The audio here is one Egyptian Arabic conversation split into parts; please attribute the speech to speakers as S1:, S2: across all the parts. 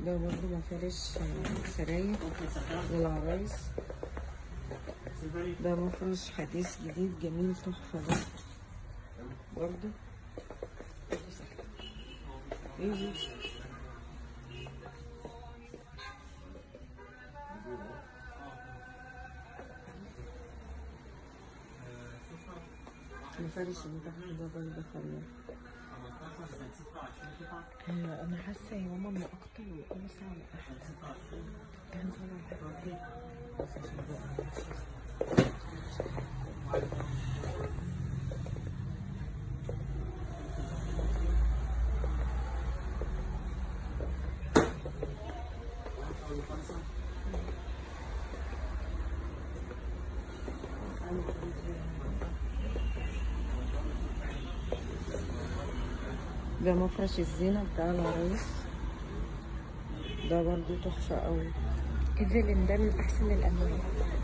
S1: ده برضه مفارش آه، سراير للعرايس ده مفرش حديث جديد جميل تحفة ده برضه ايه دي؟ مفارش اللي تحت ده برضه خلاص
S2: هي انا حاسه يا ماما ان اكتر وانسع احسن كان صعب
S1: بس عشان بقى ده مفرش الزينة بتاع العرايس ده برضو تحفة قوي
S2: الفيلن ده من احسن الالوان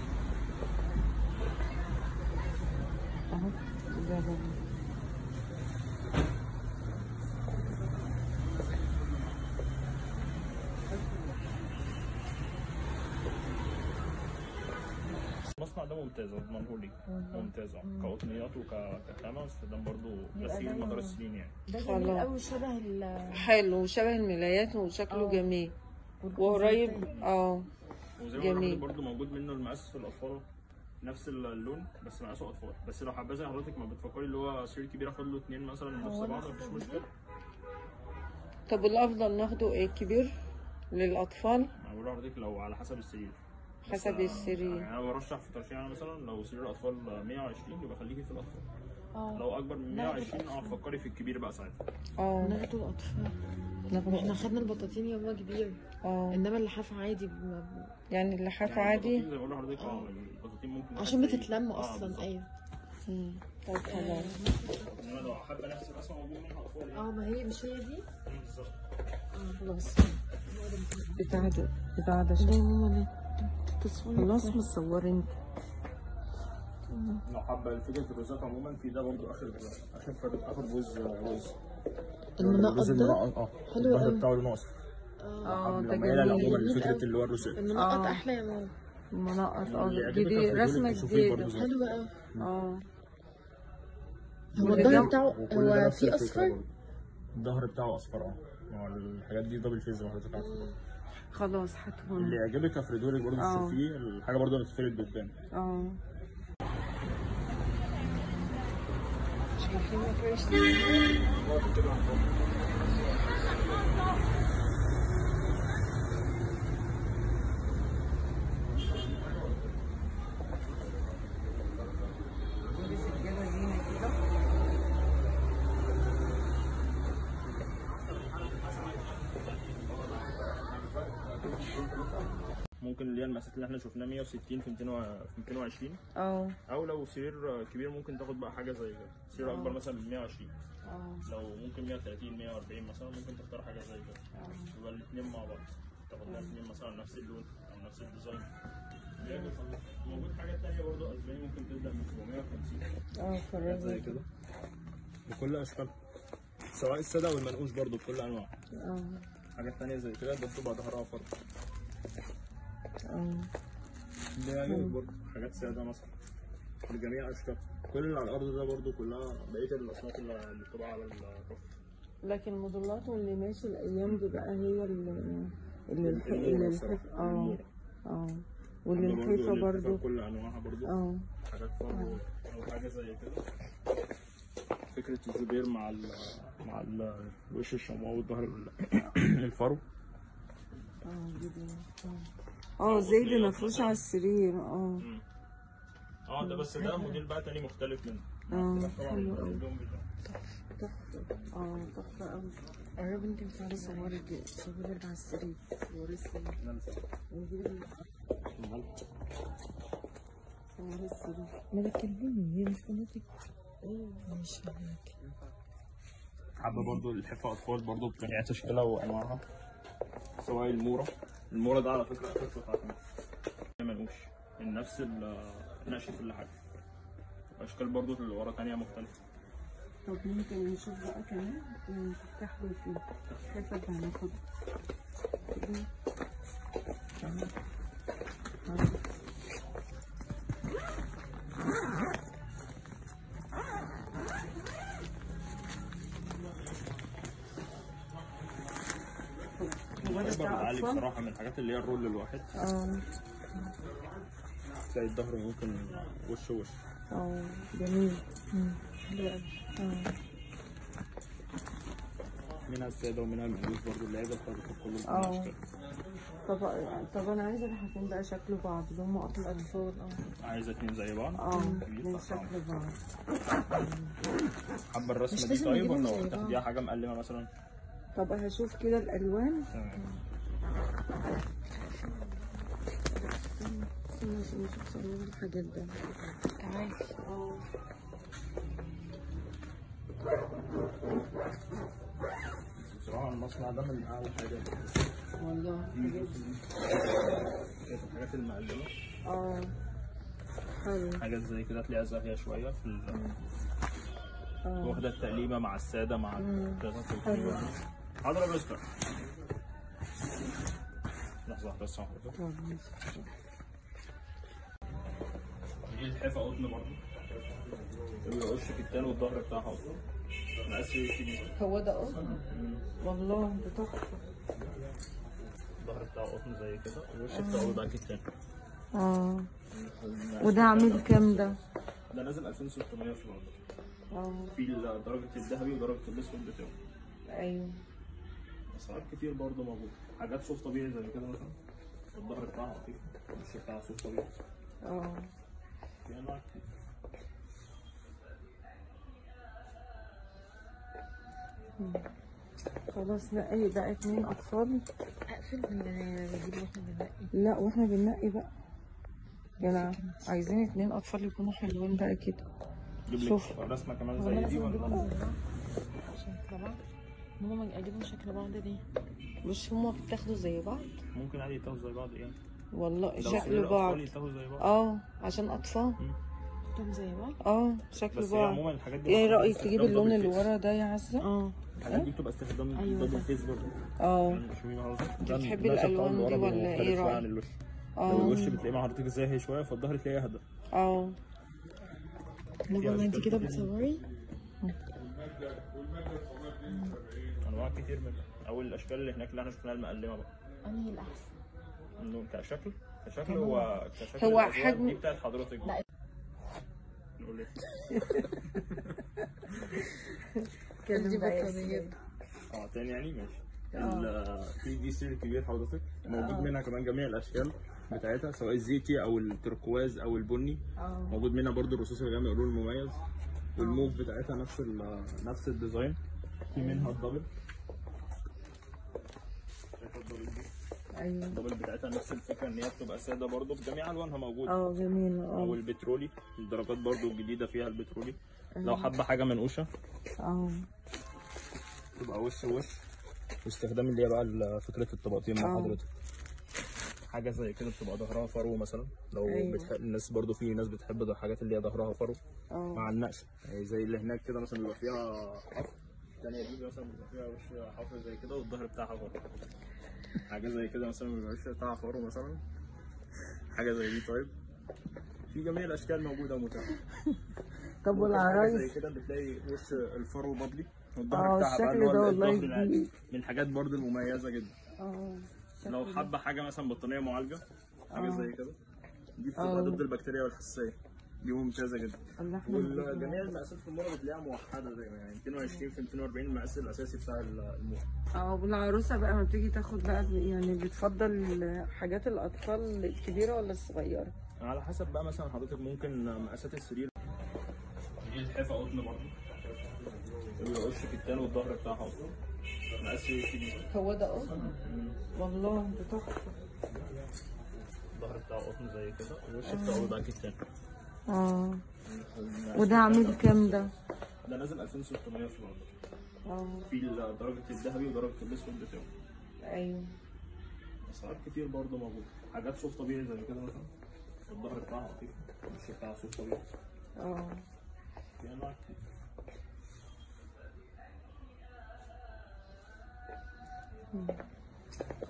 S1: اهو ده برضو
S3: المصنع ده ممتاز اضمنه لك ممتاز اه كقطنيات وكخامه واستخدام برضه بس يجي مدار السنين يعني
S2: ده
S1: خلاص.
S2: جميل قوي شبه ال
S1: حلو شبه الملايات وشكله
S2: اه.
S1: جميل
S2: والجزء
S1: وقريب
S2: التاني.
S1: اه
S3: وزي ما
S1: جميل.
S3: حضرتك برضه موجود منه المقاس في الاطفال نفس اللون بس مقاسه اطفال بس لو حبذا حضرتك ما بتفكري اللي هو سرير كبير اخد له اثنين مثلا من نفس
S2: هو
S3: بعض
S2: نفس
S3: مفيش
S2: دي؟
S3: مشكله
S1: طب الافضل ناخده ايه كبير للاطفال
S3: انا بقول لحضرتك لو على حسب السرير بس
S1: حسب
S3: أنا-
S1: السرير.
S3: يعني انا برشح في ترشيح مثلا لو سرير الاطفال 120 يبقى خليكي في الاطفال
S2: اه
S3: لو اكبر من
S2: لا،
S3: 120 اه فكري في الكبير بقى ساعتها
S1: اه
S2: ناخده اطفال
S1: ناخده
S2: احنا خدنا البطاطين يوم كبير
S1: اه
S2: انما اللحاف عادي ب-
S1: يعني اللحاف
S3: يعني
S1: عادي
S3: البطاطين زي ما بقول لحضرتك اه البطاطين ممكن
S2: عشان
S3: تحتاج-
S2: بتتلم
S3: آه،
S2: اصلا
S3: بالظبط.
S2: ايوه
S1: مم. طب خلاص
S3: انما لو حابه نفس الرسمه موجود منها اطفال يعني
S2: اه ما هي مش هي دي
S3: بالظبط
S1: خلاص بتاع ده بتاع ده
S2: ده
S1: شكل.
S2: يا ماما ليه تصوري
S1: خلاص متصور انت
S3: لو حابه فكره الرزات عموما في ده برضو اخر اخر فرد اخر جوز رز
S2: المنقط
S3: الرز
S2: ده
S3: المنقط اه
S2: حلو
S3: الظهر
S2: قوي.
S3: بتاعه لونه اصفر
S1: اه ده
S3: لما يلا
S1: جميل
S3: عموما
S2: جميل
S3: فكره
S2: قوي.
S3: اللي هو الرسال
S2: المنقط
S1: آه.
S2: احلى يا ماما
S1: المنقط اه
S3: اللي يعجبك
S1: جديد
S3: أخرجهولك
S1: رسمة
S3: تشوفيه برضو
S1: جديدة
S3: زي-
S2: حلو قوي
S1: اه
S2: هو
S1: واللي
S2: الظهر
S1: جنب-
S2: بتاعه
S3: وكل
S2: هو
S3: ده نفس
S2: في
S3: الفكرة
S2: اصفر
S3: برضو. الظهر بتاعه اصفر اه ما هو الحاجات دي دبل فيز زي ما حضرتك عارفه
S1: خلاص
S3: اللي
S1: هاتهم
S3: يعجبك افردهولك برضه
S1: آه.
S3: تشوفيه الحاجه برضه اللي تتفرد بتبان
S1: اه
S2: شايفين مفرش
S1: ودي سجادة زينة كده
S3: ممكن اللي هي المقاسات اللي احنا شفناها 160 في 200 و- في 220
S1: اه
S3: او لو سرير كبير ممكن تاخد بقى حاجه زي كده سرير اكبر مثلا من 120
S1: اه
S3: لو ممكن 130 140 مثلا ممكن تختار حاجه زي كده يبقى الاثنين مع بعض تاخد لها الاثنين مثلا نفس اللون او نفس الديزاين بيعجب خلاص. موجود حاجات تانية برضه اسباني ممكن تبدا من 750
S1: اه
S3: حاجات زي
S1: فرجني
S3: كده بكل اشكالها سواء الساده او المنقوش برضه بكل انواع
S1: اه
S3: حاجات تانية زي كده ده بتبقى ظهرها فرد
S1: اه
S3: ده يعجبك برضه حاجات ساده مثلا بجميع اشكالها كل اللي على الارض ده برضه كلها بقيه الاصناف اللي اللي بتبقى على الرف
S1: لكن موديلات واللي ماشي الايام دي بقى هي اللي اللي الح-
S3: المورة
S1: اللي
S3: الصراحة،
S1: الحف اه
S3: المورة.
S1: اه واللي
S3: عندنا برضه
S1: الحيفة
S3: اللي
S1: برضو
S3: بتبقى كل انواعها برضه
S1: اه
S3: حاجات فرو او حاجه زي كده فكره الزبير مع ال مع ال الوش الشموع والظهر ال- الفرو
S1: اه جدا اه زي اللي مفروش على السرير اه
S3: اه ده بس ده موديل بقى تاني مختلف منه
S1: اه
S3: اختلاف طبعا
S1: حلو قوي
S3: اللون بتاعه
S1: تحفة اه تحفة قوي
S2: قرب انت بتاعت
S1: صوري صوري اللي على السرير صوري السرير نجيب ال- صوري السرير
S2: ما تكلمني هي مش قناتك ايوه مش فاهمك
S3: حابه برضو الحفه اطفال برضو بجميع تشكيلها وانواعها سواء الموره الموره ده على فكره القصه بتاعتنا ملوش من نفس ال- نقشه اللحاف اشكال برضو اللي ورا تانية مختلفه
S1: طب ممكن نشوف بقى كمان تفتح له فيه الحفة اللي هناخدها تاني هو ده
S3: الفايبر
S1: بتاع
S3: عالي
S1: أطفال؟
S3: بصراحه من الحاجات اللي هي الرول الواحد
S1: اه
S3: تلاقي الظهر ممكن وش وش
S1: اه جميل
S2: حلو قوي
S1: اه
S3: منها الساده ومنها المقلوس برضه اللي عايزه بتاخد كله
S1: اه.
S3: بكل الاشكال
S1: طب طب انا عايزه الحاجتين بقى شكل بعض اللي هم اطفال
S2: اطفال اه
S3: عايزه اتنين زي بعض
S1: اه
S3: دي
S1: من
S3: بتاع
S1: شكل بعض
S3: حابه
S2: مش
S3: الرسمه دي
S2: لازم
S3: طيب
S2: نجيبهم زي
S3: ولا
S2: بعض.
S3: تاخديها حاجه مقلمه مثلا
S1: طب هشوف كده الالوان
S3: تمام
S1: استنى عشان اشوف صور الحاجات ده
S2: تعالي
S1: اه
S3: بصراحه المصنع ده من اعلى حاجات
S1: والله
S3: الحاجات المقلمه
S1: اه حلو
S3: حاجات زي كده تلاقيها زاهيه شويه في ال...
S1: اه
S3: واخده التقليبه مع الساده مع الكذا
S1: حلو.
S3: حاضر يا مستر لحظه واحده بس واحدة.
S1: طب ماشي.
S3: دي الحفه قطن برضه بيبقى وش كتان والظهر بتاعها قطن مقاس كبير
S1: هو ده قطن والله ده تحفه
S3: الظهر بتاعه قطن زي كده والوش بتاعه بيبقى كتان
S1: اه وده عامل كام ده؟
S3: ده نازل 2600 في الوضع
S1: اه
S3: في درجة الذهبي ودرجة الأسود بتاعه
S1: ايوه
S3: أسعار كتير برضه موجودة حاجات صوف طبيعي زي كده مثلا الظهر بتاعها لطيف الوش بتاعها صوف طبيعي
S1: اه
S3: في أنواع كتير
S1: خلاص نقي بقى اتنين اطفال
S2: اقفل ولا نجيب واحنا بننقي
S1: لا واحنا بننقي بقى يعني عايزين اتنين اطفال يكونوا حلوين بقى كده
S3: جيب
S1: شوف.
S3: لك رسمة كمان
S2: هو
S3: زي
S2: انا
S3: دي
S2: لازم اجيبهم
S3: ولا
S2: زي بعض شكل بعض ماما اجيبهم شكل بعض دي
S1: مش هما بتاخدوا زي بعض
S3: ممكن عادي يتاخدوا زي بعض يعني
S1: والله
S3: لو
S1: شكل
S3: سرير
S1: بعض
S3: أطفال يتاخدوا زي بعض
S1: اه عشان اطفال
S2: دول زي بعض
S1: اه شكل
S3: بس هي
S1: بعض
S3: عموما الحاجات دي
S1: ايه
S3: بتبقى
S1: رايك
S3: استخدام
S1: تجيب اللون
S3: double
S1: اللي
S3: face.
S1: ورا ده يا عزه
S2: اه
S3: الحاجات دي بتبقى استخدام
S2: أيوة
S3: دبل
S2: ده.
S3: فيس برضه
S1: اه
S3: مش مين هو
S1: انت
S3: ده
S1: بتحبي
S3: الناس
S1: الألوان
S3: بتاع
S1: دي
S3: اللي ورا
S1: ولا
S3: بيبقى
S1: إيه
S3: مختلف شوية
S1: رأيك؟
S3: عن الوش لو
S1: اه
S3: الوش بتلاقيه مع حضرتك زاهي شويه فالظهر تلاقيه اهدى
S1: اه
S2: لا والله انت كده بتصوري
S3: انواع كتير منها او الاشكال اللي هناك اللي احنا شفناها المقلمه بقى
S2: انهي الاحسن
S3: انه كشكل كشكل هو كشكل
S1: هو
S3: الأزواج
S1: حجم-
S3: دي بتاعت حضرتك
S2: لا.
S3: نقول ايه
S2: دي بطانيات
S3: اه تاني يعني ماشي ال- في دي سير كبير حضرتك موجود منها كمان جميع الاشكال بتاعتها سواء الزيتي او التركواز او البني
S1: اه
S3: موجود منها برضو الرصاص الغامق اللون المميز والموف بتاعتها نفس ال- نفس الديزاين في منها الدبل شايفة الدبل دي؟
S1: ايوه
S3: الدبل بتاعتها نفس الفكره ان هي بتبقى ساده برضو بجميع الوانها موجوده
S1: اه جميلة
S3: او
S1: اه
S3: البترولي الدرجات برضو الجديده فيها البترولي لو حابه حاجه منقوشه
S1: اه
S3: تبقى وش وش واستخدام اللي هي بقى ال- فكره الطبقتين مع
S1: آه.
S3: حضرتك حاجه زي كده بتبقى ظهرها فرو مثلا لو
S1: أيوة.
S3: بتحب الناس برضو في ناس بتحب الحاجات اللي هي ظهرها فرو
S1: اه
S3: مع النقش يعني زي اللي هناك كده مثلا بيبقى فيها حفر الثانيه دي مثلا بيبقى فيها وش حفر زي كده والظهر بتاعها فرو حاجه زي كده مثلا بيبقى الوش بتاعها فرو مثلا حاجه زي دي طيب في جميع الاشكال موجوده ومتاحه
S1: طب
S3: حاجة
S1: والعرايس
S3: زي كده بتلاقي وش الفرو بابلي
S1: اه،
S3: والظهر بتاعها بقى
S1: الشكل
S3: اللي هو
S1: ده والله
S3: الظهر العادي.
S1: جديد.
S3: من الحاجات برضو المميزه جدا
S1: اه
S3: لو حابه حاجه مثلا بطانيه معالجه حاجه
S1: اه.
S3: زي كده دي
S1: اه.
S3: بتبقى ضد البكتيريا والحساسيه دي ممتازه جدا
S1: الله احنا
S3: وجميع المقاسات في المره بتلاقيها موحده زي ما يعني 220 في 240 المقاس الاساسي بتاع الموح
S1: اه والعروسة بقى ما بتيجي تاخد بقى يعني بتفضل حاجات الأطفال الكبيرة ولا الصغيرة؟
S3: على حسب بقى مثلا حضرتك ممكن مقاسات السرير دي الحفه قطن برضه بيبقى وش كتان والظهر بتاعها قطن مقاس كبير
S1: هو ده قطن والله ده تحفة
S3: الظهر بتاعه قطن زي كده والوش بتاعه بيبقى كتان
S1: اه وده عامل كام ده؟
S3: ده نازل 2600 في الوضع
S1: اه
S3: في درجه الذهبي ودرجه الاسود بتاعه
S1: ايوه
S3: اسعار كتير برضه موجوده حاجات صوف طبيعي زي كده مثلا الظهر بتاعها لطيف الوش بتاعها صوف طبيعي
S1: اه
S3: في انواع كتير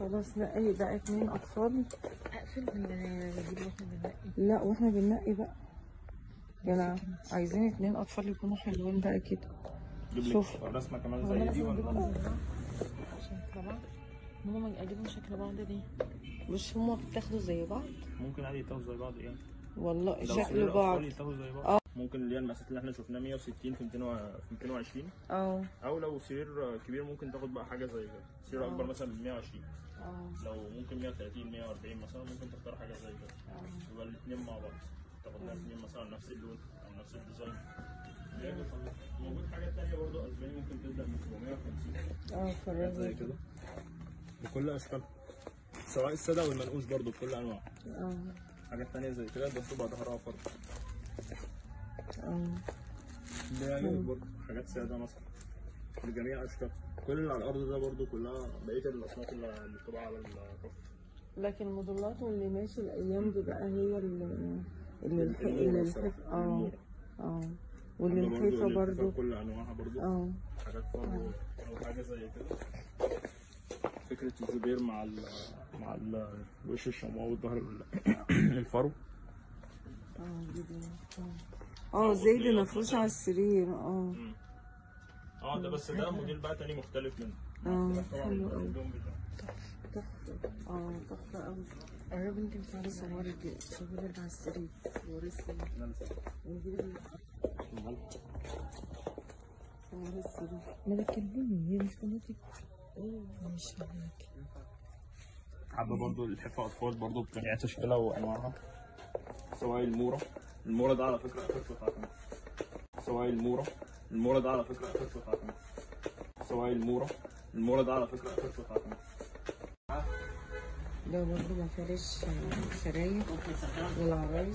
S1: خلاص نقي بقى اتنين اطفال
S2: اقفل ولا نجيب واحنا بننقي
S1: لا واحنا بننقي بقى جدع عايزين اتنين اطفال يكونوا حلوين بقى كده
S3: جيب لي
S1: شوف.
S3: رسمه كمان
S2: هو
S3: زي
S2: انا
S3: دي
S2: لازم اجيبهم
S3: ولا
S2: زي بعض شكل بعض ماما اجيبهم شكل بعض ليه؟
S1: مش هما بتاخدوا زي بعض
S3: ممكن عادي يتاخدوا زي بعض يعني
S1: والله
S3: لو
S1: شكل
S3: صغير
S1: بعض
S3: أطفال يتاخدوا زي بعض
S1: اه.
S3: ممكن اللي هي المقاسات اللي احنا شفناها 160 في 200 و- في 220
S1: اه
S3: او لو سرير كبير ممكن تاخد بقى حاجه زي كده سرير اكبر مثلا من 120
S1: اه
S3: لو ممكن 130 140 مثلا ممكن تختار حاجه زي كده يبقى الاثنين مع بعض تاخد الاثنين مثلا نفس اللون او نفس الديزاين موجود حاجات تانية برضه اسباني ممكن تبدا من 750
S1: اه
S3: حاجات زي
S1: فرجني
S3: كده بكل اشكالها سواء الساده والمنقوش برضه بكل انواع
S1: اه
S3: حاجات تانية زي كده بس بقى ظهرها فرد
S1: اه
S3: اللي هي برضه حاجات ساده مثلا بجميع اشكال كل اللي على الارض ده برضه كلها بقيه الاصناف اللي اللي بتبقى على الرف
S1: لكن الموديلات واللي ماشي الايام دي بقى هي اللي اللي الح-
S3: المورة
S1: اللي
S3: الصراحة،
S1: الحف اه
S3: المورة.
S1: اه واللي
S3: عندنا برضه
S1: الحيفه
S3: اللي
S1: برضو
S3: بكل انواعها برضه
S1: اه
S3: حاجات فرو او حاجه زي كده فكره الزبير مع ال مع ال وش الشموع والظهر ال- الفرو
S1: اه جدا اه اه زي اللي مفروش على السرير اه
S3: اه ده بس ده موديل بقى تاني مختلف منه
S1: اه
S3: طبعا
S1: حلو قوي
S3: اللون بتاعه
S1: تحفه اه تحفه قوي قرب انت بتعرفي صوري دي صوري اللي على السرير صوري السرير ونجيب ال- صوري السرير
S2: ما بتكلمني هي مش قناتك مش معاكي
S3: حابه برضو الحفه اطفال برضو بجميع تشكيلها وانواعها سواء الموره الموره ده على فكره اخف قطعه كمان سواء الموره الموره ده على فكره اخف قطعه كمان سواء الموره الموره ده على فكره اخف قطعه كمان
S1: ده برضه مفارش سراير للعرايس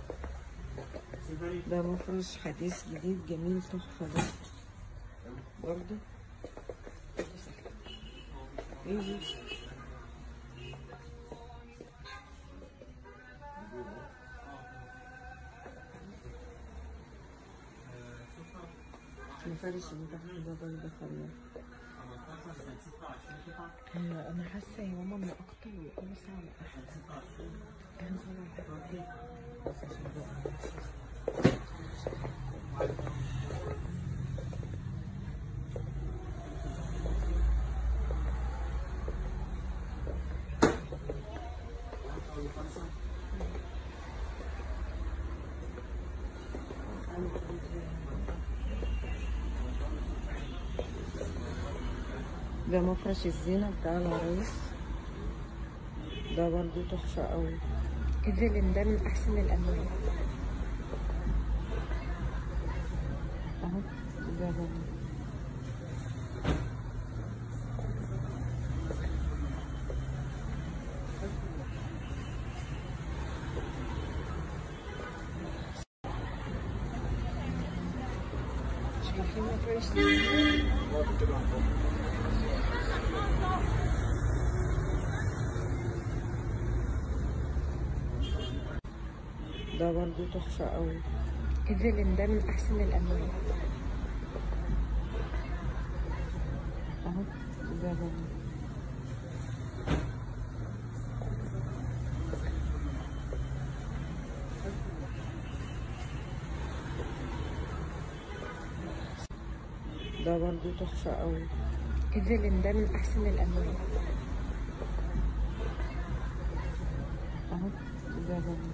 S1: ده مفرش حديث جديد جميل تحفة ده برضه ايه دي؟ مفارش اللي تحت ده برضه خلاص
S2: انا انا حاسه يا ماما ان اكتر وانا صعب كان صعب
S1: ده مفرش الزينة بتاع العرايس ده برضه تحفة قوي
S2: ايفلين ده من احسن الانواع
S1: اهو ده برضه
S2: شايفين مفرش
S1: ده برضه تحفة قوي
S2: ايفلين ده من احسن الانواع
S1: اهو ده برضه ده برضه تحفة قوي
S2: ايفلين ده من احسن الانواع
S1: اهو ده برضه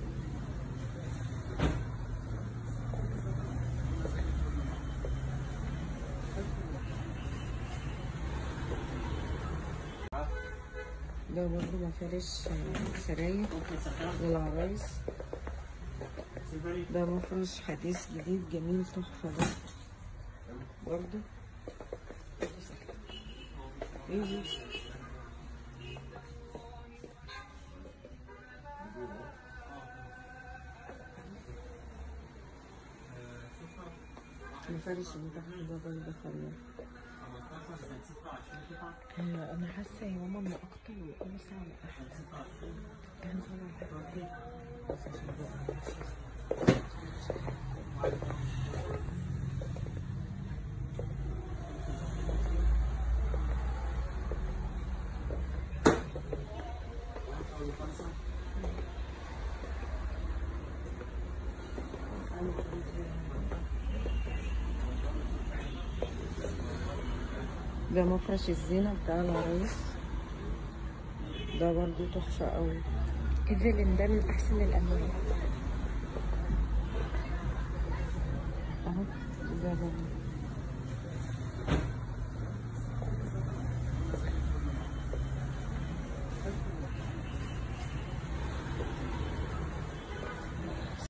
S1: ده برضه مفارش سراير للعرايس ده مفرش حديث جديد جميل تحفة ده برضه ايه دي؟ مفارش اللي تحت ده برضه خلاص
S2: انا انا حاسه يا ماما ان اكتر وانا صعب كان صعب
S1: ده مفرش الزينة بتاع العرايس ده برضو تحفة قوي
S2: ايفلين ده من احسن الالوان
S1: اهو ده ده